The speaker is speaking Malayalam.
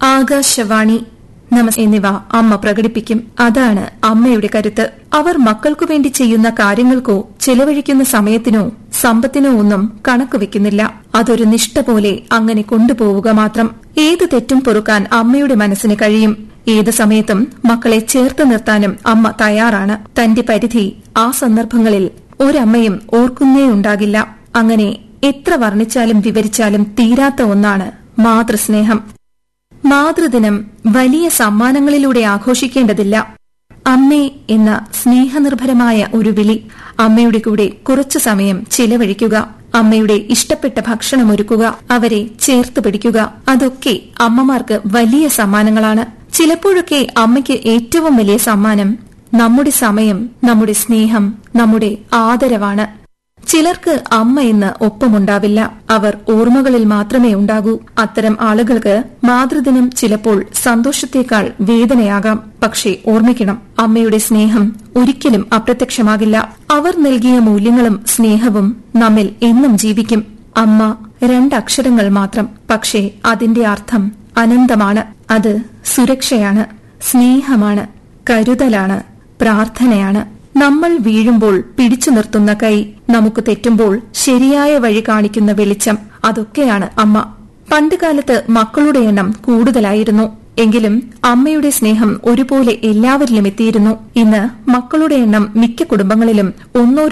ആകാശവാണി നമസ് എന്നിവ അമ്മ പ്രകടിപ്പിക്കും അതാണ് അമ്മയുടെ കരുത്ത് അവർ മക്കൾക്കു വേണ്ടി ചെയ്യുന്ന കാര്യങ്ങൾക്കോ ചെലവഴിക്കുന്ന സമയത്തിനോ സമ്പത്തിനോ ഒന്നും കണക്ക് വെക്കുന്നില്ല അതൊരു നിഷ്ഠ പോലെ അങ്ങനെ കൊണ്ടുപോവുക മാത്രം ഏത് തെറ്റും പൊറുക്കാൻ അമ്മയുടെ മനസ്സിന് കഴിയും ഏത് സമയത്തും മക്കളെ ചേർത്ത് നിർത്താനും അമ്മ തയ്യാറാണ് തന്റെ പരിധി ആ സന്ദർഭങ്ങളിൽ ഒരമ്മയും ഓർക്കുന്നേയുണ്ടാകില്ല അങ്ങനെ എത്ര വർണ്ണിച്ചാലും വിവരിച്ചാലും തീരാത്ത ഒന്നാണ് മാതൃസ്നേഹം മാതൃദിനം വലിയ സമ്മാനങ്ങളിലൂടെ ആഘോഷിക്കേണ്ടതില്ല അമ്മേ എന്ന സ്നേഹനിർഭരമായ ഒരു വിളി അമ്മയുടെ കൂടെ കുറച്ചു സമയം ചിലവഴിക്കുക അമ്മയുടെ ഇഷ്ടപ്പെട്ട ഭക്ഷണമൊരുക്കുക അവരെ ചേർത്ത് പിടിക്കുക അതൊക്കെ അമ്മമാർക്ക് വലിയ സമ്മാനങ്ങളാണ് ചിലപ്പോഴൊക്കെ അമ്മയ്ക്ക് ഏറ്റവും വലിയ സമ്മാനം നമ്മുടെ സമയം നമ്മുടെ സ്നേഹം നമ്മുടെ ആദരവാണ് ചിലർക്ക് അമ്മ എന്ന് ഒപ്പമുണ്ടാവില്ല അവർ ഓർമ്മകളിൽ മാത്രമേ ഉണ്ടാകൂ അത്തരം ആളുകൾക്ക് മാതൃദിനം ചിലപ്പോൾ സന്തോഷത്തേക്കാൾ വേദനയാകാം പക്ഷേ ഓർമ്മിക്കണം അമ്മയുടെ സ്നേഹം ഒരിക്കലും അപ്രത്യക്ഷമാകില്ല അവർ നൽകിയ മൂല്യങ്ങളും സ്നേഹവും നമ്മിൽ എന്നും ജീവിക്കും അമ്മ രണ്ടക്ഷരങ്ങൾ മാത്രം പക്ഷേ അതിന്റെ അർത്ഥം അനന്തമാണ് അത് സുരക്ഷയാണ് സ്നേഹമാണ് കരുതലാണ് പ്രാർത്ഥനയാണ് നമ്മൾ വീഴുമ്പോൾ പിടിച്ചു നിർത്തുന്ന കൈ നമുക്ക് തെറ്റുമ്പോൾ ശരിയായ വഴി കാണിക്കുന്ന വെളിച്ചം അതൊക്കെയാണ് അമ്മ പണ്ടുകാലത്ത് മക്കളുടെ എണ്ണം കൂടുതലായിരുന്നു എങ്കിലും അമ്മയുടെ സ്നേഹം ഒരുപോലെ എല്ലാവരിലും എത്തിയിരുന്നു ഇന്ന് മക്കളുടെ എണ്ണം മിക്ക കുടുംബങ്ങളിലും ഒന്നോ